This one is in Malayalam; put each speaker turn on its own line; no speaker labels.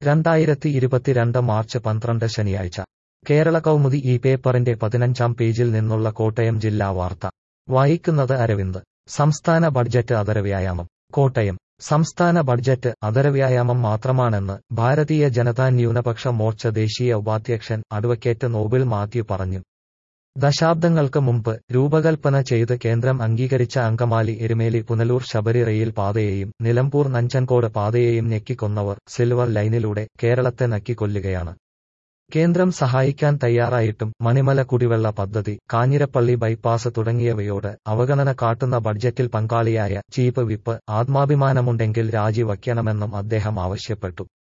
രണ്ടായിരത്തി ഇരുപത്തിരണ്ട് മാർച്ച് പന്ത്രണ്ട് ശനിയാഴ്ച കേരള കൗമുദി ഈ പേപ്പറിന്റെ പതിനഞ്ചാം പേജിൽ നിന്നുള്ള കോട്ടയം ജില്ലാ വാർത്ത വായിക്കുന്നത് അരവിന്ദ് സംസ്ഥാന ബഡ്ജറ്റ് അതരവ്യായാമം കോട്ടയം സംസ്ഥാന ബഡ്ജറ്റ് അതരവ്യായാമം മാത്രമാണെന്ന് ഭാരതീയ ജനതാ ന്യൂനപക്ഷ മോർച്ച ദേശീയ ഉപാധ്യക്ഷൻ അഡ്വക്കേറ്റ് നോബിൾ മാത്യു പറഞ്ഞു ദശാബ്ദങ്ങൾക്ക് മുമ്പ് രൂപകൽപ്പന ചെയ്ത് കേന്ദ്രം അംഗീകരിച്ച അങ്കമാലി എരുമേലി പുനലൂർ ശബരി റെയിൽ പാതയെയും നിലമ്പൂർ നഞ്ചൻകോട് പാതയെയും ഞെക്കിക്കൊന്നവർ സിൽവർ ലൈനിലൂടെ കേരളത്തെ നക്കിക്കൊല്ലുകയാണ് കേന്ദ്രം സഹായിക്കാൻ തയ്യാറായിട്ടും മണിമല കുടിവെള്ള പദ്ധതി കാഞ്ഞിരപ്പള്ളി ബൈപ്പാസ് തുടങ്ങിയവയോട് അവഗണന കാട്ടുന്ന ബഡ്ജറ്റിൽ പങ്കാളിയായ ചീഫ് വിപ്പ് ആത്മാഭിമാനമുണ്ടെങ്കിൽ രാജിവയ്ക്കണമെന്നും അദ്ദേഹം ആവശ്യപ്പെട്ടു